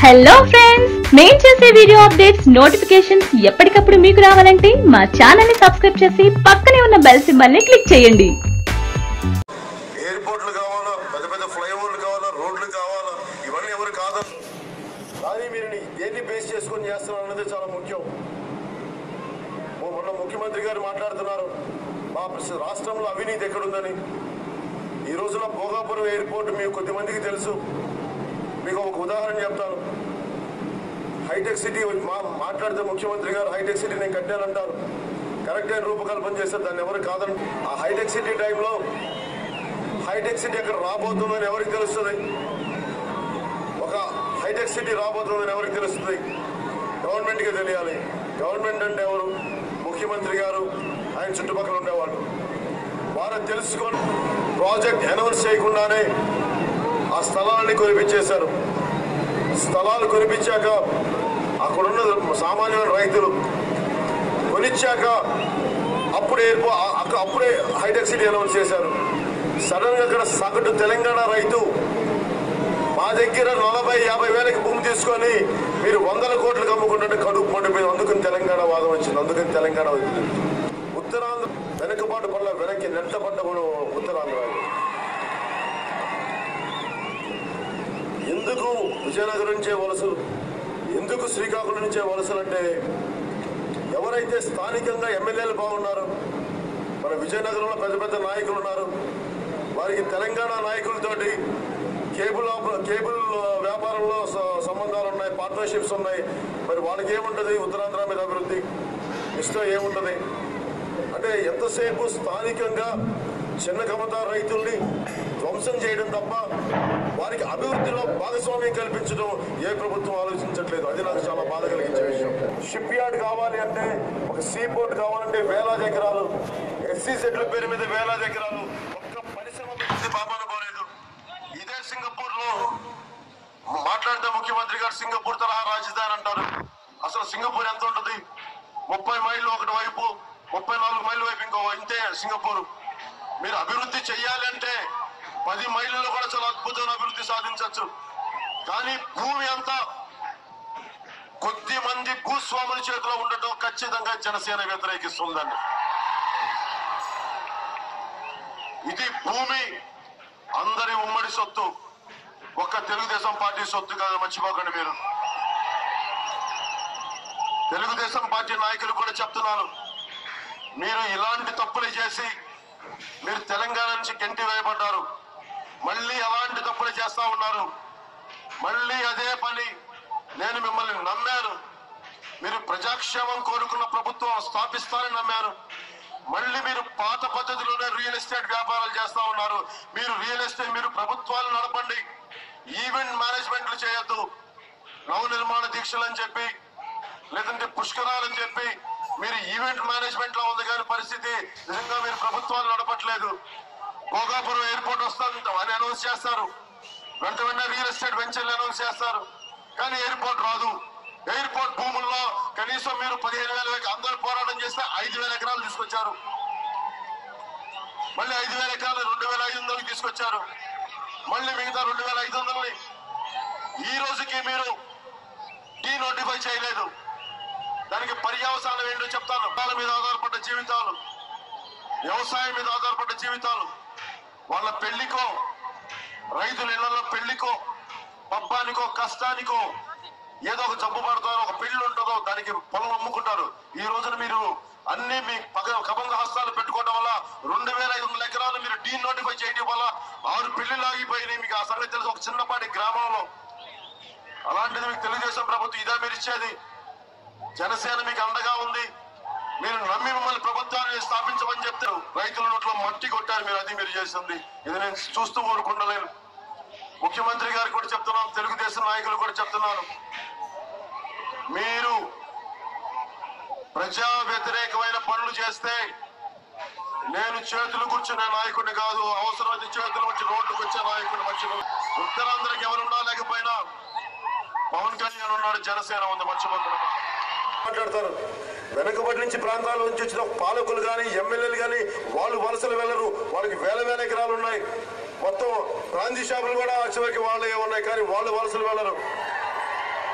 Hello friends మేం చేసే video updates notifications ఎప్పటికప్పుడు మీకు రావాలంటే మా ఛానల్ ని సబ్స్క్రైబ్ చేసి పక్కనే ఉన్న బెల్ సింబల్ ని క్లిక్ చేయండి ఎయిర్పోర్ట్లు కావాలా పెద్ద పెద్ద ఫ్లైఓవర్లు కావాలా రోడ్లు కావాలా ఇవన్నీ ఎవరు కాదని కానీ మీరు దేన్ని బేస్ చేసుకొని చేస్తున్నారు అనేది చాలా ముఖ్యం మొ- మొన్న ముఖ్యమంత్రి గారు మాట్లాడుతున్నారు మా ప్ర- రాష్ట్రంలో అవినీతి ఎక్కడుందని ఈ రోజున భోగాపురం ఎయిర్పోర్ట్ మీకు కొద్దిమందికి తెలుసు మీకు ఒక ఉదాహరణ చెప్తాను హైటెక్ సిటీ మా మాట్లాడితే ముఖ్యమంత్రి గారు హైటెక్ సిటీ నేను కట్టానంటారు కరెక్ట్ అయిన రూపకల్పన చేస్తే దాన్ని ఎవరు కాదని ఆ హైటెక్ సిటీ టైంలో హైటెక్ సిటీ ఎక్కడ రాబోతుందని ఎవరికి తెలుస్తుంది ఒక హైటెక్ సిటీ రాబోతుందని ఎవరికి తెలుస్తుంది గవర్నమెంట్కి తెలియాలి గవర్నమెంట్ అంటే ఎవరు ముఖ్యమంత్రి గారు ఆయన చుట్టుపక్కల ఉండేవాళ్ళు వారు తెలుసుకొని ప్రాజెక్ట్ అనౌన్స్ చేయకుండానే ఆ స్థలాన్ని కొనిపించేశారు స్థలాలు కొనిపించాక అక్కడున్న సామాన్యమైన రైతులు కొనిచ్చాక అప్పుడే ఎయిర్పో అక్క- అప్పుడే హైటెక్ సిటీ అనౌన్స్ చేశారు సడన్ గా అక్కడ సగటు తెలంగాణ రైతు మా దగ్గర నలభై యాభై వేలకి భూమి తీసుకొని మీరు వందల కోట్లకు అమ్ముకుంటుంటే కడుపు పండిపోయింది అందుకని తెలంగాణ వాదం వచ్చింది అందుకని తెలంగాణ వచ్చింది ఉత్తరాంధ్ర వెనకబాటు పట్ల వెనక్కి నెట్టబడ్డ ఉత్తరాంధ్ర ఎందుకు విజయనగరం నుంచే వలసలు ఎందుకు శ్రీకాకుళం నుంచే వలసలు అంటే ఎవరైతే స్థానికంగా ఎమ్మెల్యేలు బాగున్నారు మన విజయనగరంలో పెద్ద పెద్ద నాయకులు ఉన్నారు వారికి తెలంగాణ నాయకులతోటి కేబుల్ ఆప- కేబుల్ వ్యాపారంలో స- సంబంధాలు ఉన్నాయి పార్ట్నర్షిప్స్ ఉన్నాయి మరి వాళ్ళకి ఏముంటుంది ఉత్తరాంధ్ర మీద అభివృద్ధి ఇష్టం ఏముంటుంది అంటే ఎంతసేపు స్థానికంగా చిన్న కమత రైతుల్ని ధ్వంసం చేయడం తప్ప వారికి అభివృద్ధిలో భాగస్వామ్యం కల్పించడం ఏ ప్రభుత్వం ఆలోచించట్లేదు అది నాకు చాలా బాధ కలిగించే విషయం షిప్ యార్డ్ కావాలి అంటే ఒక సీ పోర్ట్ కావాలంటే వేలాది ఎకరాలు ఎస్సీ సెట్ల పేరు మీద వేలాది ఎకరాలు ఒక్క పరిశ్రమ పెట్టింది బాబాన పోలేదు ఇదే సింగపూర్ లో మాట్లాడితే ముఖ్యమంత్రి గారు సింగపూర్ తరహా రాజధాని అంటారు అసలు సింగపూర్ ఎంత ఉంటుంది ముప్పై మైళ్ళు ఒకటి వైపు ముప్పై నాలుగు మైళ్ళ వైపు ఇంకో ఇంతే సింగపూర్ మీరు అభివృద్ధి చెయ్యాలి అంటే పది మైళ్ళలో కూడా చాలా అద్భుతమైన అభివృద్ధి సాధించవచ్చు కానీ భూమి అంతా కొద్ది మంది భూస్వాముల చేతిలో ఉండటం ఖచ్చితంగా జనసేన వ్యతిరేకిస్తుందండి ఇది భూమి అందరి ఉమ్మడి సొత్తు ఒక్క తెలుగుదేశం పార్టీ సొత్తు కాదు మర్చిపోకండి మీరు తెలుగుదేశం పార్టీ నాయకులు కూడా చెప్తున్నారు మీరు ఇలాంటి తప్పులు చేసి మీరు తెలంగాణ నుంచి గంటి వేయబడ్డారు మళ్ళీ అలాంటి తప్పులు చేస్తా ఉన్నారు మళ్ళీ అదే పని నేను మిమ్మల్ని నమ్మాను మీరు ప్రజాక్షేమం కోరుకున్న ప్రభుత్వం స్థాపిస్తానని నమ్మాను మళ్ళీ మీరు పాత పద్ధతిలోనే రియల్ ఎస్టేట్ వ్యాపారాలు చేస్తా ఉన్నారు మీరు రియల్ ఎస్టేట్ మీరు ప్రభుత్వాలు నడపండి ఈవెంట్ మేనేజ్మెంట్లు చేయొద్దు నవ నిర్మాణ దీక్షలు అని చెప్పి లేదంటే పుష్కరాలని చెప్పి మీరు ఈవెంట్ మేనేజ్మెంట్ లో ఉంది కానీ పరిస్థితి నిజంగా మీరు ప్రభుత్వాలు నడపట్లేదు భోగాపురం ఎయిర్పోర్ట్ వస్తుంది అని అనౌన్స్ చేస్తారు వెంట వెంటనే రియల్ ఎస్టేట్ వెంచర్లు అనౌన్స్ చేస్తారు కానీ ఎయిర్పోర్ట్ రాదు ఎయిర్పోర్ట్ భూముల్లో కనీసం మీరు పదిహేను వేల అందరూ పోరాటం చేస్తే ఐదు వేల ఎకరాలు తీసుకొచ్చారు మళ్ళీ ఐదు వేల ఎకరాలు రెండు వేల ఐదు వందలకి తీసుకొచ్చారు మళ్ళీ మిగతా రెండు వేల ఐదు వందలని ఈ రోజుకి మీరు డీ నోటిఫై చేయలేదు దానికి పర్యవసానం ఏంటో చెప్తాను వాళ్ళ మీద ఆధారపడ్డ జీవితాలు వ్యవసాయం మీద ఆధారపడ్డ జీవితాలు వాళ్ళ పెళ్లికో రైతుల ఇళ్లలో పెళ్లికో పబ్బానికో కష్టానికో ఏదో ఒక జబ్బు పడతారో ఒక పెళ్లి ఉంటుందో దానికి పొలం అమ్ముకుంటారు ఈ రోజున మీరు అన్ని మీ పగ కబంగ హస్తాలు పెట్టుకోవడం వల్ల రెండు వేల ఐదు వందల ఎకరాలు మీరు డీ నోటిఫై చేయడం వల్ల ఆరు పెళ్లిలు ఆగిపోయినాయి మీకు ఆ సంగతి తెలుసు ఒక చిన్నపాటి గ్రామంలో అలాంటిది మీకు తెలుగుదేశం ప్రభుత్వం ఇదే మీరు ఇచ్చేది జనసేన మీకు అండగా ఉంది మీరు నమ్మి మిమ్మల్ని ప్రభుత్వాన్ని స్థాపించమని చెప్తారు రైతుల నోట్లో మట్టి కొట్టారు మీరు అది మీరు చేసింది ఇది నేను చూస్తూ ఊరుకుండలేను ముఖ్యమంత్రి గారు కూడా చెప్తున్నాను తెలుగుదేశం నాయకులు కూడా చెప్తున్నాను మీరు ప్రజా వ్యతిరేకమైన పనులు చేస్తే నేను చేతులు కూర్చునే నాయకుడిని కాదు అవసరమైతే చేతులు వచ్చి రోడ్డుకు వచ్చే నాయకుడిని మర్చిపో ఉత్తరాంధ్రకి ఎవరున్నా లేకపోయినా పవన్ కళ్యాణ్ ఉన్నాడు జనసేన ఉంది మర్చిపోతున్నాను మాట్లాడతారు వెనకబడి నుంచి ప్రాంతాల నుంచి వచ్చిన పాలకులు కానీ ఎమ్మెల్యేలు కానీ వాళ్ళు వలసలు వెళ్ళరు వాళ్ళకి వేల వేల ఎకరాలు ఉన్నాయి మొత్తం ప్రాంతీయ షాపులు కూడా చివరికి వాళ్ళే ఉన్నాయి కానీ వాళ్ళు వలసలు వెళ్ళరు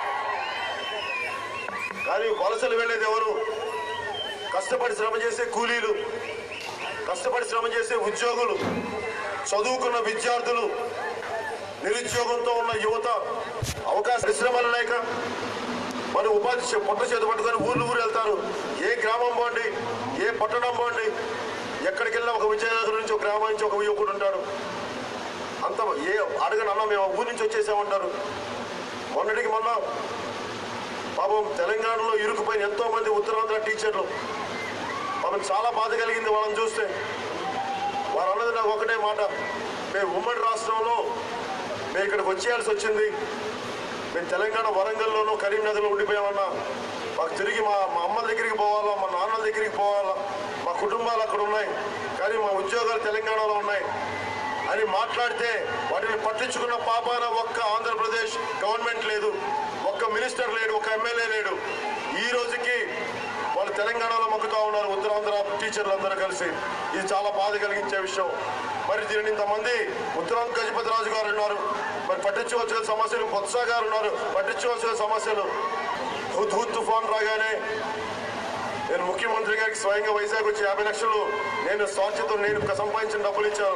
కానీ వలసలు వెళ్ళేది ఎవరు కష్టపడి శ్రమ చేసే కూలీలు కష్టపడి శ్రమ చేసే ఉద్యోగులు చదువుకున్న విద్యార్థులు నిరుద్యోగంతో ఉన్న యువత అవకాశ పరిశ్రమలు లేక మరి ఉపాధి చే- పొట్ట చేతి పట్టుకొని ఊర్లు ఊరు వెళ్తారు ఏ గ్రామం పోండి ఏ పట్టణం పోండి ఎక్కడికి వెళ్ళినా ఒక విజయనగరం నుంచి ఒక గ్రామం నుంచి ఒక యువకుడు ఉంటాడు అంత ఏ అడగని అన్న మేము ఊరి నుంచి వచ్చేసామంటారు మొన్నటికి మొన్న పాపం తెలంగాణలో ఇరుకుపోయిన ఎంతో మంది ఉత్తరాంధ్ర టీచర్లు పాపం చాలా బాధ కలిగింది వాళ్ళని చూస్తే వారు అన్నది నాకు ఒకటే మాట మేము ఉమ్మడి రాష్ట్రంలో మేము ఇక్కడికి వచ్చేయాల్సి వచ్చింది మేము తెలంగాణ వరంగల్లోనూ కరీంనగర్లో ఉండిపోయామన్నా మాకు తిరిగి మా మా అమ్మ దగ్గరికి పోవాలా మా నాన్న దగ్గరికి పోవాలా మా కుటుంబాలు అక్కడ ఉన్నాయి కానీ మా ఉద్యోగాలు తెలంగాణలో ఉన్నాయి అని మాట్లాడితే వాటిని పట్టించుకున్న పాపాన ఒక్క ఆంధ్రప్రదేశ్ గవర్నమెంట్ లేదు ఒక్క మినిస్టర్ లేడు ఒక్క ఎమ్మెల్యే లేడు ఈ రోజుకి వాళ్ళు తెలంగాణలో మొక్కుతా ఉన్నారు ఉత్తరాంధ్ర టీచర్లు అందరూ కలిసి ఇది చాలా బాధ కలిగించే విషయం మరి దీనిని ఇంతమంది ఉత్తరాంధ్ర గజపతి రాజు గారు ఉన్నారు మరి పట్టించుకోవాల్సిన సమస్యలు బొత్స గారు ఉన్నారు పట్టించుకోవాల్సిన సమస్యలు హుద్ హుద్ తుఫాన్ రాగానే నేను ముఖ్యమంత్రి గారికి స్వయంగా వైజాగ్ వచ్చి యాభై లక్షలు నేను స్వాచ్ఛతో నేను సంపాదించిన డబ్బులు ఇచ్చాను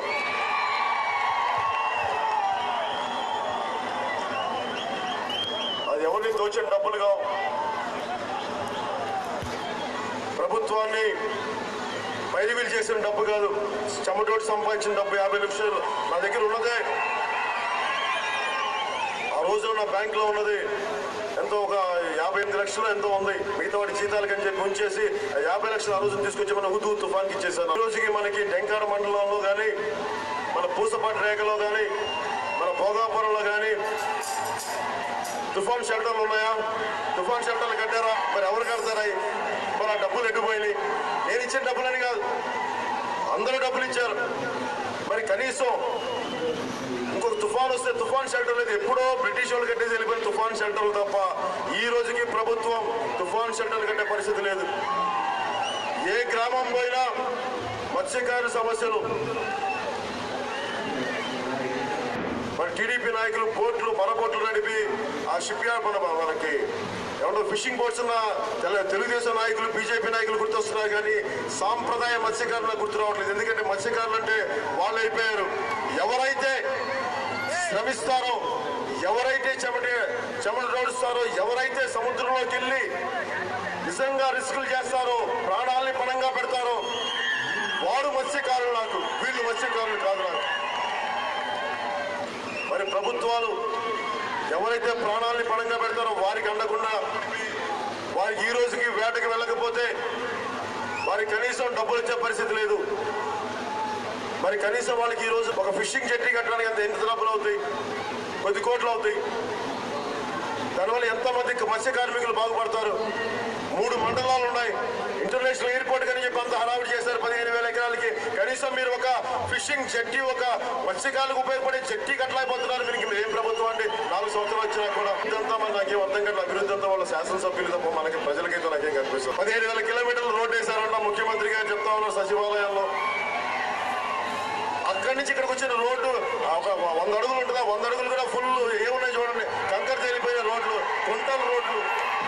అది ఎవరిని దోచిన డబ్బులుగా ప్రభుత్వాన్ని పైరివిల్ చేసిన డబ్బు కాదు చెమటోటి సంపాదించిన డబ్బు యాభై లక్షలు నా దగ్గర ఉన్నదే ఆ రోజున నా బ్యాంక్ లో ఉన్నది ఎంతో ఒక యాభై ఎనిమిది లక్షలు ఎంతో ఉంది మిగతా వాటి జీతాలకు అని చెప్పి ఉంచేసి ఆ యాభై లక్షలు ఆ రోజు తీసుకొచ్చి మన హుదూ తుఫాన్కి ఇచ్చేసాను ఈ రోజుకి మనకి టెంకాడ మండలంలో కానీ మన పూసపాటి రేఖలో కానీ మన భోగాపురంలో కానీ తుఫాన్ షెల్టర్లు ఉన్నాయా తుఫాన్ షెల్టర్లు కట్టారా మరి ఎవరు కడతారా మరి ఆ డబ్బులు ఎట్టుపోయినాయి నేను ఇచ్చిన డబ్బులని కాదు అందరూ డబ్బులు ఇచ్చారు మరి కనీసం ఇంకొక తుఫాన్ వస్తే తుఫాన్ షెల్టర్ లేదు ఎప్పుడో బ్రిటిష్ వాళ్ళు కట్టేసి వెళ్ళిపోయిన తుఫాన్ షెల్టర్లు తప్ప ఈ రోజుకి ప్రభుత్వం తుఫాన్ షెల్టర్లు కట్టే పరిస్థితి లేదు ఏ గ్రామం పోయినా మత్స్యకారు సమస్యలు మరి టీడీపీ నాయకులు బోట్లు మన బోట్లు నడిపి ఆ షిప్ యార్డ్ మన మనకి ఏమన్నా ఫిషింగ్ బోట్స్ ఉన్న తెల తెలుగుదేశం నాయకులు బీజేపీ నాయకులు గుర్తొస్తున్నారు కానీ సాంప్రదాయ మత్స్యకారులకు గుర్తు రావట్లేదు ఎందుకంటే మత్స్యకారులు అంటే వాళ్ళు అయిపోయారు ఎవరైతే శ్రమిస్తారో ఎవరైతే చెమట చెమట రోడుస్తారో ఎవరైతే సముద్రంలోకి వెళ్ళి నిజంగా రిస్కులు చేస్తారో ప్రాణాలని పణంగా పెడతారో వాడు మత్స్యకారులు నాకు వీళ్ళు మత్స్యకారులు కాదు నాకు మరి ప్రభుత్వాలు ఎవరైతే ప్రాణాలని పణంగా పెడతారో వారికి అందకుండా వారికి ఈ రోజుకి వేటకి వెళ్ళకపోతే వారికి కనీసం డబ్బులు ఇచ్చే పరిస్థితి లేదు మరి కనీసం వాళ్ళకి ఈ రోజు ఒక ఫిషింగ్ జెట్టి కట్టడానికి ఎంత ఎంత డబ్బులు అవుతాయి కొద్ది కోట్లు అవుతాయి దానివల్ల ఎంతమంది మత్స్య కార్మికులు బాగుపడతారు మూడు మండలాలు ఉన్నాయి ఇంటర్నేషనల్ ఎయిర్పోర్ట్ అని చెప్పి అంత హడావిడి చేశారు పదిహేను వేల ఎకరాలకి కనీసం మీరు ఒక ఫిషింగ్ జట్టి ఒక మత్స్యకారులకు ఉపయోగపడే జట్టి కట్టలేకపోతున్నారు మీరు మీరు ఏం ప్రభుత్వం అండి నాలుగు సంవత్సరాలు వచ్చినా కూడా ఇదంతా మన నాకేం అర్థం కాదు అభివృద్ధి అంతా వాళ్ళ శాసనసభ్యులు తప్ప మనకి ప్రజలకైతే నాకేం కనిపిస్తుంది పదిహేను వేల కిలోమీటర్లు రోడ్డు వేశారంట ముఖ్యమంత్రి గారు చెప్తా ఉన్నారు సచివాలయంలో అక్కడి నుంచి ఇక్కడికి వచ్చిన రోడ్డు ఒక వంద అడుగులు ఉంటుందా వంద అడుగులు కూడా ఫుల్ ఏమున్నాయి చూడండి కంకర తేలిపోయిన రోడ్లు కుంటల రోడ్లు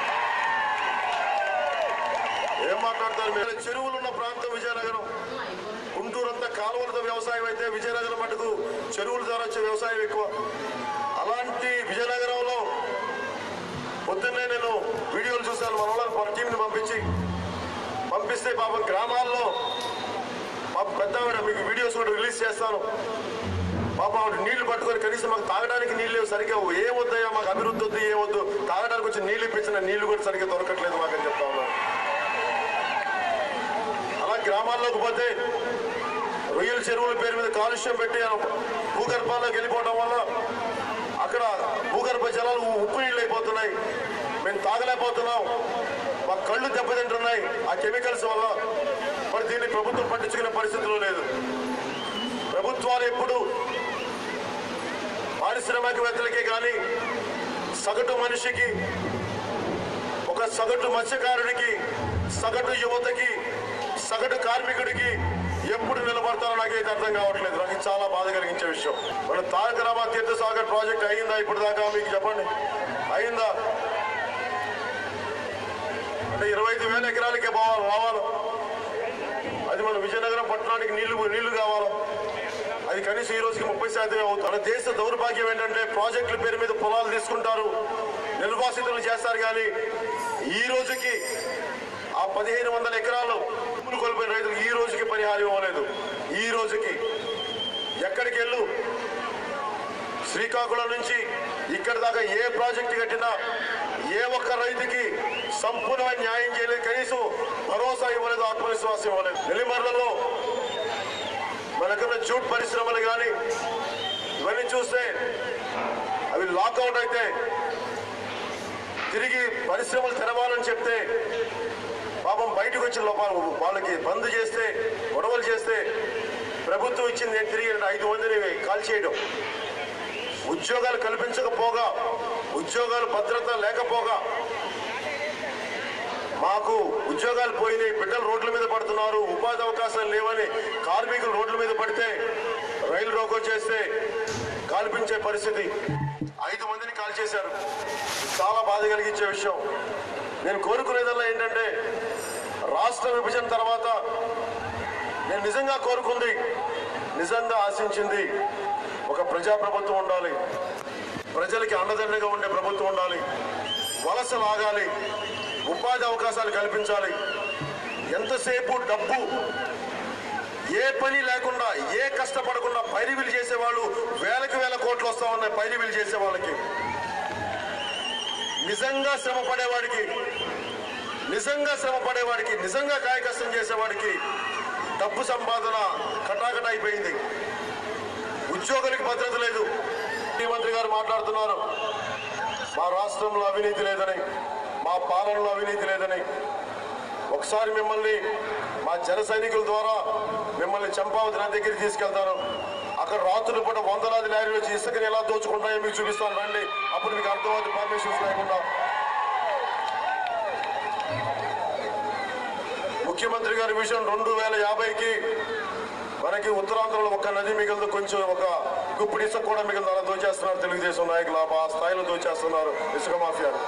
ఏం మాట్లాడతారు మీరు చెరువులు ఉన్న ప్రాంతం విజయనగరం గుంటూరు అంతా కాలువలతో వ్యవసాయం అయితే విజయనగరం మటుకు చెరువుల ద్వారా వచ్చే వ్యవసాయం ఎక్కువ అలాంటి విజయనగరంలో పొద్దున్నే నేను వీడియోలు చూశాను మన వాళ్ళని టీంని పంపించి పంపిస్తే పాపం గ్రామాల్లో పాప పెద్ద ఆవిడ మీకు వీడియోస్ కూడా రిలీజ్ చేస్తాను పాప ఆవిడ నీళ్లు పట్టుకొని కనీసం మాకు తాగడానికి నీళ్ళు లేవు సరిగ్గా ఏం వద్దయ్యా మాకు అభివృద్ధి వద్దు ఏం వద్దు తాగడానికి వచ్చి నీళ్లు ఇప్పించిన నీళ్లు కూడా సరిగ్గా దొరకట్లేదు మాకని చెప్తా ఉన్నాను అలా గ్రామాల్లోకి పోతే రొయ్యల చెరువుల పేరు మీద కాలుష్యం పెట్టి భూగర్భాల్లోకి వెళ్ళిపోవడం వల్ల అక్కడ భూగర్భ జలాలు ఉప్పు నీళ్ళు అయిపోతున్నాయి మేము తాగలేకపోతున్నాం మా కళ్ళు దెబ్బతింటున్నాయి ఆ కెమికల్స్ వల్ల మరి దీన్ని ప్రభుత్వం పట్టించుకునే పరిస్థితులు లేదు ప్రభుత్వాలు ఎప్పుడు పారిశ్రామికవేత్తలకే కానీ సగటు మనిషికి ఒక సగటు మత్స్యకారుడికి సగటు యువతకి సగటు కార్మికుడికి ఎప్పుడు నిలబడతారో నాకైతే అర్థం కావట్లేదు నాకు ఇది చాలా బాధ కలిగించే విషయం మన తారక రామ తీర్థ సాగర్ ప్రాజెక్ట్ అయిందా ఇప్పుడు దాకా మీకు చెప్పండి అయిందా అంటే ఇరవై ఐదు వేల ఎకరాలకే పోవాలి రావాలి అది మన విజయనగరం పట్టణానికి నీళ్లు నీళ్లు కావాలి అది కనీసం ఈ రోజుకి ముప్పై శాతం అవుతుంది మన దేశ దౌర్భాగ్యం ఏంటంటే ప్రాజెక్టుల పేరు మీద పొలాలు తీసుకుంటారు నిర్వాసితులు చేస్తారు కానీ ఈ రోజుకి ఆ పదిహేను వందల ఎకరాలు భూములు కోల్పోయిన రైతులకు ఈ రోజుకి పరిహారం ఇవ్వలేదు ఈ రోజుకి ఎక్కడికి వెళ్ళు శ్రీకాకుళం నుంచి ఇక్కడి దాకా ఏ ప్రాజెక్టు కట్టినా ఏ ఒక్క రైతుకి సంపూర్ణమైన న్యాయం చేయలేదు కనీసం భరోసా ఇవ్వలేదు ఆత్మవిశ్వాసం ఇవ్వలేదు నెల్లిమర్లలో మనకున్న జూట్ పరిశ్రమలు కానీ ఇవన్నీ చూస్తే అవి లాకౌట్ అయితే తిరిగి పరిశ్రమలు తెరవాలని చెప్తే పాపం బయటకు వచ్చిన లోపాలు వాళ్ళకి బంద్ చేస్తే గొడవలు చేస్తే ప్రభుత్వం ఇచ్చింది ఏంటి? తిరిగి ఐదు మందిని కాల్ చేయడం ఉద్యోగాలు కల్పించకపోగా ఉద్యోగాలు భద్రత లేకపోగా మాకు ఉద్యోగాలు పోయినాయి బిడ్డలు రోడ్ల మీద పడుతున్నారు ఉపాధి అవకాశాలు లేవని కార్మికులు రోడ్ల మీద పడితే రైలు రోకో చేస్తే కాల్పించే పరిస్థితి ఐదు మందిని కాల్ చేశారు ఇది చాలా బాధ కలిగించే విషయం నేను కోరుకునేదల్లా ఏంటంటే రాష్ట్ర విభజన తర్వాత నేను నిజంగా కోరుకుంది నిజంగా ఆశించింది ఒక ప్రజాప్రభుత్వం ఉండాలి ప్రజలకి అండదండగా ఉండే ప్రభుత్వం ఉండాలి వలస లాగాలి ఉపాధి అవకాశాలు కల్పించాలి ఎంతసేపు డబ్బు ఏ పని లేకుండా ఏ కష్టపడకుండా పైరివిలు చేసేవాళ్ళు వేలకు వేల కోట్లు వస్తా ఉన్నాయి పైరివిలు చేసే వాళ్ళకి నిజంగా శ్రమ పడేవాడికి నిజంగా శ్రమ పడేవాడికి నిజంగా కాయ కష్టం చేసేవాడికి డబ్బు సంపాదన కటాకట అయిపోయింది ఉద్యోగులకు భద్రత లేదు ముఖ్యమంత్రి గారు మాట్లాడుతున్నారు మా రాష్ట్రంలో అవినీతి లేదని మా పాలనలో అవినీతి లేదని ఒకసారి మిమ్మల్ని మా జన సైనికుల ద్వారా మిమ్మల్ని చంపావతి నది దగ్గరికి తీసుకెళ్తాను అక్కడ రాత్రులు పూట వందలాది లారీలు వచ్చి ఇసుకని ఎలా దోచుకుంటాయో మీకు చూపిస్తాను రండి అప్పుడు మీకు అర్థమవుతుంది పర్మిషన్స్ లేకుండా ముఖ్యమంత్రి గారి విషయం రెండు వేల యాభైకి మనకి ఉత్తరాంధ్రలో ఒక నది మిగిలింది కొంచెం ఒక గుప్పిడి ఇసుక కూడా మిగిలింది అలా దోచేస్తున్నారు తెలుగుదేశం నాయకులు ఆ స్థాయిలో దోచేస్తున్నారు ఇసుక మాఫియాలు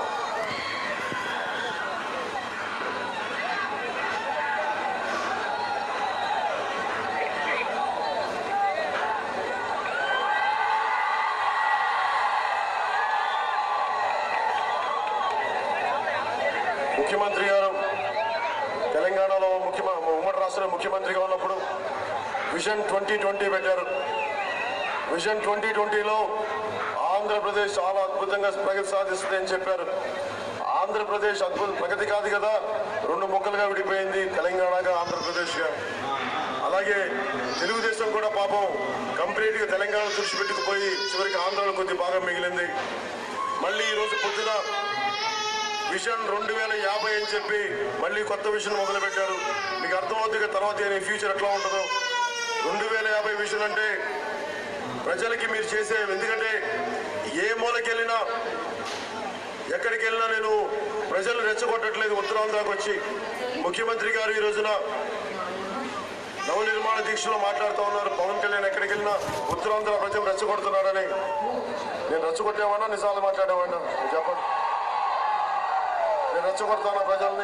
ముఖ్యమంత్రి గారు తెలంగాణలో ముఖ్యమంత్రి ఉమ్మడి రాష్ట్రంలో ముఖ్యమంత్రిగా ఉన్నప్పుడు విజన్ ట్వంటీ ట్వంటీ పెట్టారు విజన్ ట్వంటీ ట్వంటీలో ఆంధ్రప్రదేశ్ చాలా అద్భుతంగా ప్రగతి సాధిస్తుంది అని చెప్పారు ఆంధ్రప్రదేశ్ అద్భుత ప్రగతి కాదు కదా రెండు ముక్కలుగా విడిపోయింది తెలంగాణగా ఆంధ్రప్రదేశ్గా అలాగే తెలుగుదేశం కూడా పాపం కంప్లీట్గా తెలంగాణ తుడిచిపెట్టుకుపోయి చివరికి ఆంధ్రలో కొద్ది భాగం మిగిలింది మళ్ళీ ఈ రోజు పొద్దున విజన్ రెండు వేల యాభై అని చెప్పి మళ్ళీ కొత్త విజన్ మొదలు పెట్టారు మీకు అర్థమవుతుంది కదా తర్వాత ఈ ఫ్యూచర్ ఎట్లా ఉంటుందో రెండు వేల యాభై విజన్ అంటే ప్రజలకి మీరు చేసే ఎందుకంటే ఏ మూలకి వెళ్ళినా ఎక్కడికి వెళ్ళినా నేను ప్రజలు రెచ్చగొట్టట్లేదు ఉత్తరాంధ్రకు వచ్చి ముఖ్యమంత్రి గారు ఈ రోజున నవనిర్మాణ దీక్షలో మాట్లాడుతూ ఉన్నారు పవన్ కళ్యాణ్ ఎక్కడికి వెళ్ళినా ఉత్తరాంధ్ర ప్రజలు రెచ్చగొడుతున్నారని నేను రెచ్చగొట్టేవాడినా నిజాలు మాట్లాడేవాడినా మీరు చెప్పండి నేను రెచ్చగొడతానా ప్రజల్ని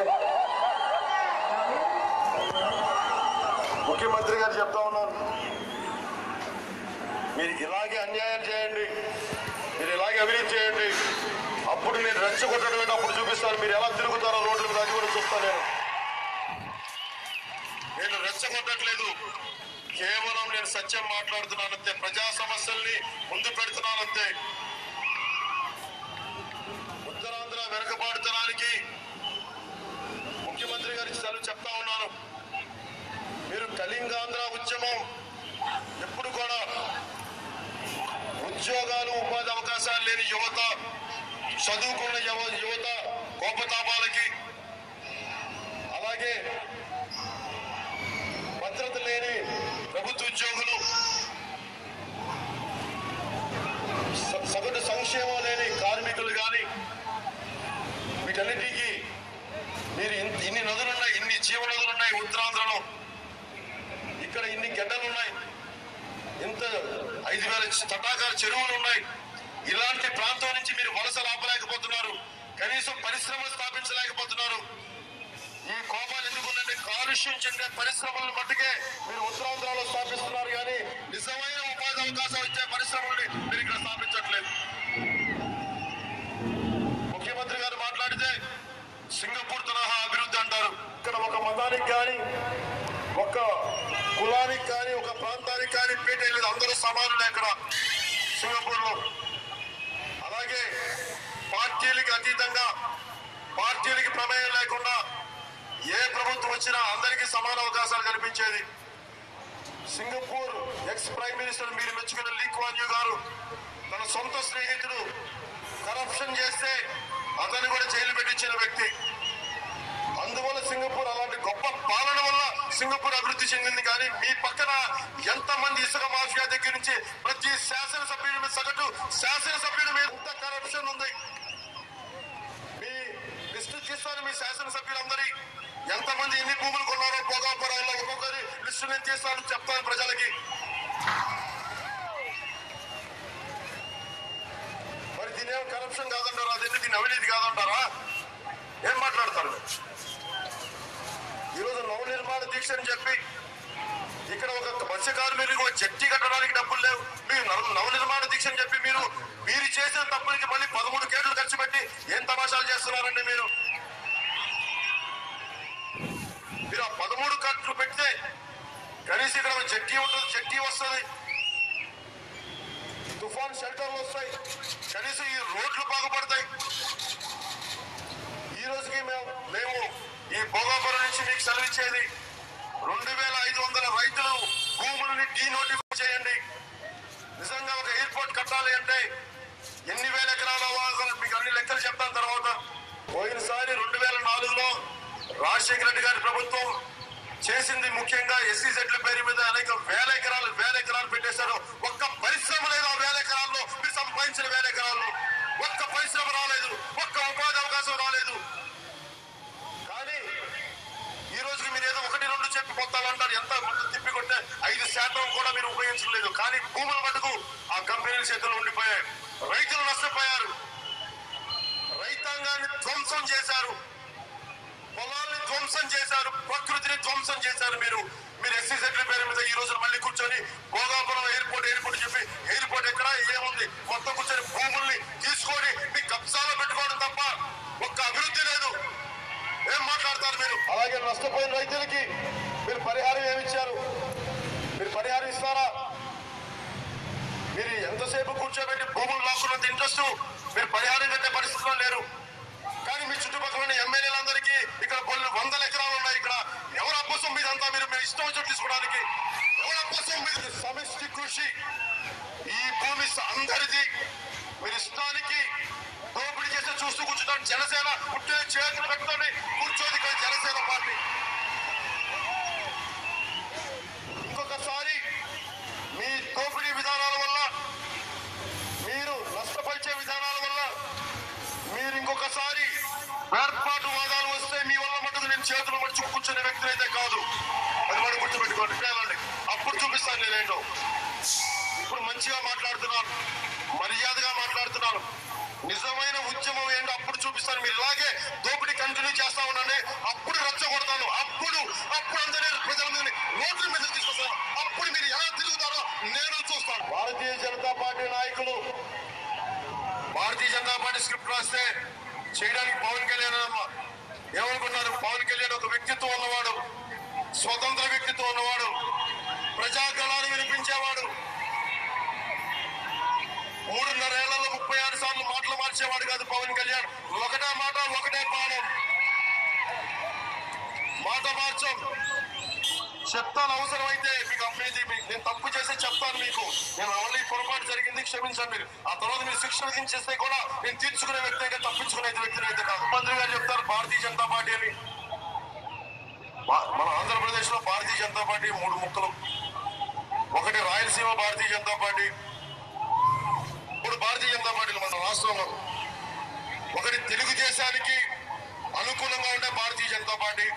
ముఖ్యమంత్రి గారు చెప్తా ఉన్నారు మీరు ఇలాగే అన్యాయం చేయండి మీరు ఇలాగే అవినీతి చేయండి అప్పుడు నేను రెచ్చగొట్టడం ఏంటో అప్పుడు చూపిస్తాను మీరు ఎలా తిరుగుతారో రోడ్ల మీద అది కూడా చూస్తాను నేను నేను రెచ్చగొట్టట్లేదు కేవలం నేను సత్యం మాట్లాడుతున్నానంతే ప్రజా సమస్యల్ని ముందు పెడుతున్నానంతే ఉత్తరాంధ్ర వెనకబాటుతనానికి ముఖ్యమంత్రి గారికి సెలవు చెప్తా ఉన్నాను మీరు కళింగాంధ్ర ఉద్యమం ఎప్పుడు కూడా ఉద్యోగాలు ఉపాధి అవకాశాలు లేని యువత చదువుకున్న యువ యువత కోపతాపాలకి అలాగే భద్రత లేని ప్రభుత్వ ఉద్యోగులు స- సగటు సంక్షేమం లేని కార్మికులు కానీ వీటన్నిటికీ మీరు ఇన్- ఇన్ని నదులున్నాయి ఇన్ని జీవ నదులున్నాయి ఉత్తరాంధ్రలో ఇక్కడ ఇన్ని గడ్డలు ఉన్నాయి ఇంత ఐదు వేల తటాకాల చెరువులు ఉన్నాయి ఇలాంటి ప్రాంతం నుంచి మీరు వలస లాపలేకపోతున్నారు కనీసం పరిశ్రమలు స్థాపించలేకపోతున్నారు ఈ కోపాలు ఎందుకుందంటే కాలుష్యం చెందే పరిశ్రమలను మట్టుకే మీరు ఉత్తరాంధ్రలో స్థాపిస్తున్నారు కానీ నిజమైన ఉపాధి అవకాశం ఇచ్చే పరిశ్రమల్ని మీరు ఇక్కడ స్థాపించట్లేదు ముఖ్యమంత్రి గారు మాట్లాడితే సింగపూర్ తరహా అభివృద్ధి అంటారు ఇక్కడ ఒక మతానికి కానీ ఒక కులానికి కానీ ఒక ప్రాంతానికి కానీ పీట లేదు అందరూ సమానులే ఇక్కడ సింగపూర్ లో అలాగే పార్టీలకి అతీతంగా పార్టీలకి ప్రమేయం లేకుండా ఏ ప్రభుత్వం వచ్చినా అందరికీ సమాన అవకాశాలు కల్పించేది సింగపూర్ ఎక్స్ ప్రైమ్ మినిస్టర్ మీరు మెచ్చుకున్న లీ కువాన్ యూ గారు తన సొంత స్నేహితుడు కరప్షన్ చేస్తే అతన్ని కూడా జైలు పెట్టించిన వ్యక్తి అందువల్ల సింగపూర్ అలాంటి గొప్ప పాలన వల్ల సింగపూర్ అభివృద్ధి చెందింది కానీ మీ పక్కన ఎంత మంది ఇసుక మాఫియా దగ్గర నుంచి ప్రతి శాసనసభ్యుడి మీద సగటు శాసనసభ్యుడి మీద ఎంత కరప్షన్ ఉంది మీ లిస్టు తీస్తాను మీ శాసనసభ్యులందరి ఎంతమంది ఎన్ని భూములు కొన్నారో భోగాపురాల్లో ఒక్కొక్కరి లిస్టు నేను తీస్తాను చెప్తాను ప్రజలకి మరి దీని కరప్షన్ కాదంటారా అదేంటి దీని అవినీతి కాదంటారా ఏం మాట్లాడతారు మీరు? ఈరోజు నవ నిర్మాణ దీక్ష అని చెప్పి ఇక్కడ ఒక మత్స్య కార్మికులకు ఒక జట్టి కట్టడానికి డబ్బులు లేవు మీరు నవ- నవ నిర్మాణ దీక్ష అని చెప్పి మీరు మీరు చేసిన తప్పులకి మళ్ళీ పదమూడు కేట్లు ఖర్చు పెట్టి ఏం తమాషాలు చేస్తున్నారండి మీరు మీరు ఆ పదమూడు కట్లు పెడితే కనీసం ఇక్కడ ఒక జట్టి ఉంటుంది జట్టి వస్తుంది తుఫాన్ షెల్టర్లు వస్తాయి కనీసం ఈ రోడ్లు బాగుపడతాయి ఈ రోజుకి మేము మేము ఈ భోగాపురం నుంచి మీకు సెలవిచ్చేది రెండు వేల ఐదు వందల రైతులు భూములని డీనోటిఫై చేయండి నిజంగా ఒక ఎయిర్పోర్ట్ కట్టాలి అంటే ఎన్ని వేల ఎకరాలు అవ్వాలి మీకు అన్ని లెక్కలు చెప్తాను తర్వాత పోయినసారి రెండు వేల నాలుగులో రాజశేఖర రెడ్డి గారి ప్రభుత్వం చేసింది ముఖ్యంగా ఎస్సీ సెట్ల పేరు మీద అనేక వేల ఎకరాలు వేల ఎకరాలు పెట్టేశారు ఒక్క పరిశ్రమ లేదు ఆ వేల ఎకరాల్లో మీరు సంపాదించిన వేల ఎకరాల్లో ఒక్క పరిశ్రమ రాలేదు ఒక్క ఉపాధి అవకాశం రాలేదు కానీ ఈ రోజుకి మీరు ఏదో ఒకటి రెండు చెప్పి పొత్తాలంటారు ఎంత మొత్తం తిప్పి కొట్టే ఐదు శాతం కూడా మీరు ఉపయోగించలేదు కానీ భూముల మటుకు ఆ కంపెనీల చేతుల్లో ఉండిపోయాయి రైతులు నష్టపోయారు రైతాంగాన్ని ధ్వంసం చేశారు పొలాల్ని ధ్వంసం చేశారు ప్రకృతిని ధ్వంసం చేశారు మీరు మీరు ఎస్సీ సెట్ల పేరు మీద ఈ రోజు మళ్ళీ కూర్చొని భోగాపురం ఎయిర్పోర్ట్ ఎయిర్పోర్ట్ చెప్పి ఎయిర్పోర్ట్ ఎక్కడ ఏముంది మొత్తం కూర్చొని భూముల్ని తీసుకొని మీ కబ్జాలో పెట్టుకోవడం తప్ప ఒక్క అభివృద్ధి లేదు ఏం మాట్లాడతారు మీరు అలాగే నష్టపోయిన రైతులకి మీరు పరిహారం ఏమి ఇచ్చారు మీరు పరిహారం ఇస్తారా మీరు ఎంతసేపు కూర్చోబెట్టి భూములు లాక్కున్నంత ఇంట్రెస్ట్ మీరు పరిహారం కట్టే పరిస్థితిలో లేరు కానీ మీ చుట్టుపక్కల ఉన్న ఎమ్మెల్యేలందరికీ ఇక్కడ కొన్ని వందల ఎకరాలు ఉన్నాయి ఇక్కడ ఎవరు అబ్బసం మీద అంతా మీరు మీరు ఇష్టం వచ్చి తీసుకోవడానికి ఎవరు అబ్బసం మీద సమిష్టి కృషి ఈ భూమి స- అందరిది మీరు ఇష్టానికి దోపిడీ చేస్తే చూస్తూ కూర్చుంటారు జనసేన పుట్టే చేతులు కట్టుకొని కూర్చోది ఇక్కడ జనసేన పార్టీ ఇంకొకసారి మీ దోపిడీ విధానాల వల్ల మీరు నష్టపరిచే విధానాల వల్ల మీరు ఇంకొకసారి ఏర్పాటు వాదాలు వస్తే మీ వల్ల మటుకు నేను చేతులు మడుచు కూర్చునే వ్యక్తి అయితే కాదు అది మనం గుర్తుపెట్టుకోండి పేలండి అప్పుడు చూపిస్తాను నేనేంటో ఇప్పుడు మంచిగా మాట్లాడుతున్నాను మర్యాదగా మాట్లాడుతున్నాను నిజమైన ఉద్యమం ఏంటో అప్పుడు చూపిస్తాను మీరు ఇలాగే దోపిడీ కంటిన్యూ చేస్తా ఉండండి అప్పుడు రెచ్చగొడతాను అప్పుడు అప్పుడు అందరూ ప్రజల మీద రోడ్ల మీద తీసుకొస్తాను అప్పుడు మీరు ఎలా తిరుగుతారో నేను చూస్తాను భారతీయ జనతా పార్టీ నాయకులు భారతీయ జనతా పార్టీ స్క్రిప్ట్ రాస్తే చేయడానికి పవన్ కళ్యాణ్ అమ్మ ఏమనుకున్నారు పవన్ కళ్యాణ్ ఒక వ్యక్తిత్వం ఉన్నవాడు స్వతంత్ర వ్యక్తిత్వం ఉన్నవాడు ప్రజాగళాన్ని వినిపించేవాడు మూడున్నరేళ్లలో ముప్పై ఆరు సార్లు మాటలు మార్చేవాడు కాదు పవన్ కళ్యాణ్ ఒకటే మాట ఒకటే పానం మాట మార్చం చెప్తాను అవసరమైతే మీకు అమ్మేది మీ- నేను తప్పు చేస్తే చెప్తాను మీకు నేను ఓన్లీ పొరపాటు జరిగింది క్షమించండి మీరు ఆ తర్వాత మీరు శిక్షణ విధించేస్తే కూడా నేను తీర్చుకునే వ్యక్తి అయితే తప్పించుకునే వ్యక్తిని అయితే కాదు మంత్రి గారు చెప్తారు భారతీయ జనతా పార్టీ అని మా- మన ఆంధ్రప్రదేశ్ లో భారతీయ జనతా పార్టీ మూడు ముక్కలు ఒకటి రాయలసీమ భారతీయ జనతా పార్టీ మూడు భారతీయ జనతా పార్టీలు మన రాష్ట్రంలో ఒకటి తెలుగుదేశానికి అనుకూలంగా ఉండే భారతీయ జనతా పార్టీ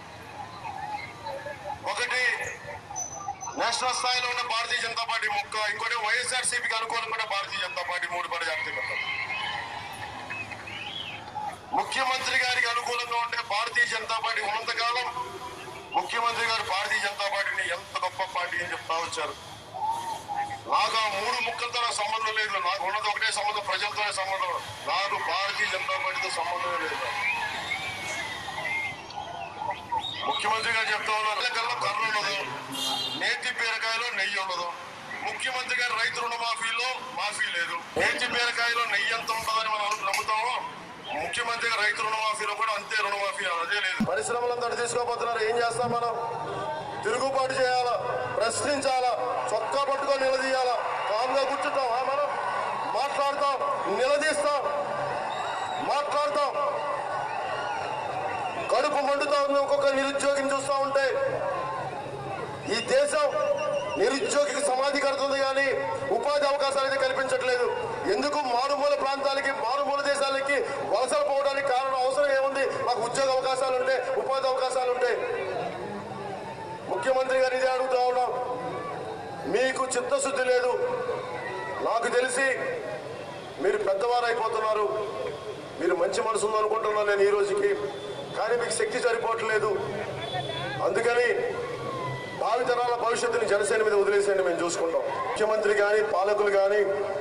ఒకటి నేషనల్ స్థాయిలో ఉన్న భారతీయ జనతా పార్టీ ముక్క ఇంకోటి వైఎస్ఆర్ సిపికి అనుకూలంగా ఉన్న భారతీయ జనతా పార్టీ మూడు పడి జాగ్రత్త ముఖ్యమంత్రి గారికి అనుకూలంగా ఉంటే భారతీయ జనతా పార్టీ ఉన్నంతకాలం ముఖ్యమంత్రి గారు భారతీయ జనతా పార్టీని ఎంత గొప్ప పార్టీ అని చెప్తా వచ్చారు నాకు ఆ మూడు ముక్కలతో నాకు సంబంధం లేదు నాకు ఉన్నది ఒకటే సంబంధం ప్రజలతోనే సంబంధం నాకు భారతీయ జనతా పార్టీతో సంబంధమే లేదు ముఖ్యమంత్రి గారు చెప్తా ఉన్నారు కల్లా కర్ర ఉండదు నేతి బీరకాయలో నెయ్యి ఉండదు ముఖ్యమంత్రి గారు రైతు రుణమాఫీలో మాఫీ లేదు నేతి బీరకాయలో నెయ్యి ఎంత ఉంటుందని మనం అను- నమ్ముతాము ముఖ్యమంత్రి గారు రైతు రుణమాఫీలో కూడా అంతే రుణమాఫీ అదే లేదు పరిశ్రమలంతా తీసుకోబోతున్నారు ఏం చేస్తాం మనం తిరుగుబాటు చేయాలా ప్రశ్నించాలా చొక్కా పట్టుకొని నిలదీయాలా కామ్గా కూర్చుంటాం ఆ మనం మాట్లాడతాం నిలదీస్తాం మాట్లాడతాం కడుపు మండుతా ఉంది ఒక్కొక్క నిరుద్యోగిని చూస్తా ఉంటే ఈ దేశం నిరుద్యోగికి సమాధి కడుతుంది కానీ ఉపాధి అవకాశాలు అయితే కల్పించట్లేదు ఎందుకు మారుమూల ప్రాంతాలకి మారుమూల దేశాలకి వలసలు పోవడానికి కారణం అవసరం ఏముంది మాకు ఉద్యోగ అవకాశాలు ఉంటే ఉపాధి అవకాశాలు ఉంటాయి ముఖ్యమంత్రి గారు ఇదే అడుగుతా ఉన్నాం మీకు చిత్తశుద్ధి లేదు నాకు తెలిసి మీరు పెద్దవారు అయిపోతున్నారు మీరు మంచి మనసు ఉందనుకుంటున్నాను నేను ఈ రోజుకి కానీ మీకు శక్తి సరిపోవట్లేదు అందుకని భావితరాల భవిష్యత్తుని జనసేన మీద వదిలేసేయండి మేము చూసుకుంటాం ముఖ్యమంత్రి కానీ పాలకులు కానీ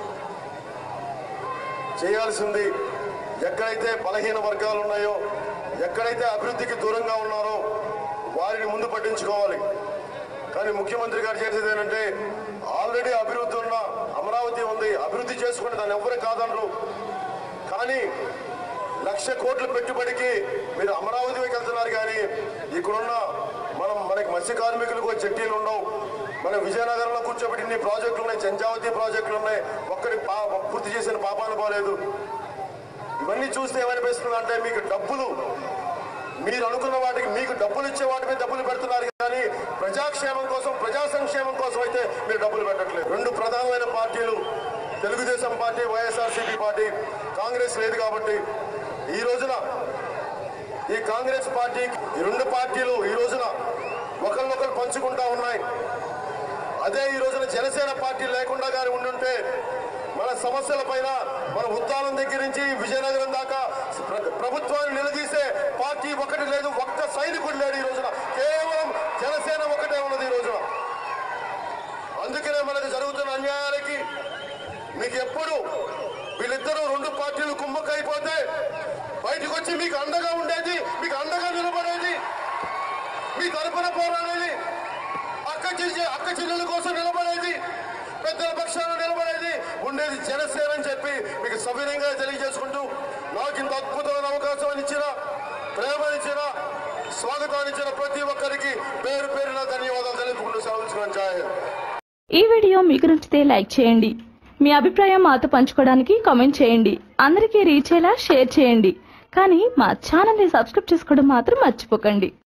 చేయాల్సింది ఎక్కడైతే బలహీన వర్గాలు ఉన్నాయో ఎక్కడైతే అభివృద్ధికి దూరంగా ఉన్నారో వారిని ముందు పట్టించుకోవాలి కానీ ముఖ్యమంత్రి గారు చేసేది ఏంటంటే ఆల్రెడీ అభివృద్ధి ఉన్న అమరావతి ఉంది అభివృద్ధి చేసుకుంటే దాన్ని ఎవరే కాదనరు కానీ లక్ష కోట్ల పెట్టుబడికి మీరు అమరావతి వైపు వెళ్తున్నారు కానీ ఇక్కడున్న మనం మనకి మత్స్య కార్మికులకు చెట్టీలు ఉండవు మన విజయనగరంలో కూర్చోబెట్టి ఇన్ని ప్రాజెక్టులు ఉన్నాయి చంచావతి ప్రాజెక్టులు ఉన్నాయి ఒక్కడి పా పూర్తి చేసిన పాపాను పోలేదు ఇవన్నీ చూస్తే ఏమనిపిస్తుంది అంటే మీకు డబ్బులు మీరు అనుకున్న వాటికి మీకు డబ్బులు ఇచ్చే వాటి మీద డబ్బులు పెడుతున్నారు కానీ ప్రజాక్షేమం కోసం ప్రజా సంక్షేమం కోసం అయితే మీరు డబ్బులు పెట్టట్లేదు రెండు ప్రధానమైన పార్టీలు తెలుగుదేశం పార్టీ వైఎస్ఆర్సీపీ పార్టీ కాంగ్రెస్ లేదు కాబట్టి ఈ రోజున ఈ కాంగ్రెస్ పార్టీ ఈ రెండు పార్టీలు ఈ రోజున ఒకరినొకరు పంచుకుంటా ఉన్నాయి అదే ఈ రోజున జనసేన పార్టీ లేకుండా కానీ ఉండుంటే మన సమస్యల పైన మన ఉత్తానం దగ్గర నుంచి విజయనగరం దాకా ప్ర- ప్రభుత్వాన్ని నిలదీసే పార్టీ ఒకటి లేదు ఒక్క సైనికుడు లేడు ఈ రోజున కేవలం జనసేన ఒకటే ఉన్నది ఈ రోజున అందుకనే మనకు జరుగుతున్న అన్యాయాలకి మీకు ఎప్పుడు వీళ్ళిద్దరూ రెండు పార్టీలు కుమ్మక్కైపోతే బయటకు వచ్చి మీకు అండగా ఉండేది మీకు అండగా నిలబడేది మీ తరపున పోరాడేది అక్క చెల్లి అక్క చెల్లెల కోసం నిలబడేది పెద్దల పక్షాన నిలబడేది ఉండేది జనసేన అని చెప్పి మీకు సవినయంగా తెలియజేసుకుంటూ నాకు ఇంత అద్భుతమైన అవకాశం ఇచ్చిన ప్రేమనిచ్చిన స్వాగతాన్ని ఇచ్చిన ప్రతి ఒక్కరికి పేరు పేరున ధన్యవాదాలు తెలుపుకుంటూ సెలవుచ్చుకున్నాను జై హింద్ ఈ వీడియో మీకు నచ్చితే లైక్ చేయండి మీ అభిప్రాయం మాతో పంచుకోవడానికి కామెంట్ చేయండి అందరికీ రీచ్ అయ్యేలా షేర్ చేయండి కానీ మా ఛానల్ని సబ్స్క్రైబ్ చేసుకోవడం మాత్రం మర్చిపోకండి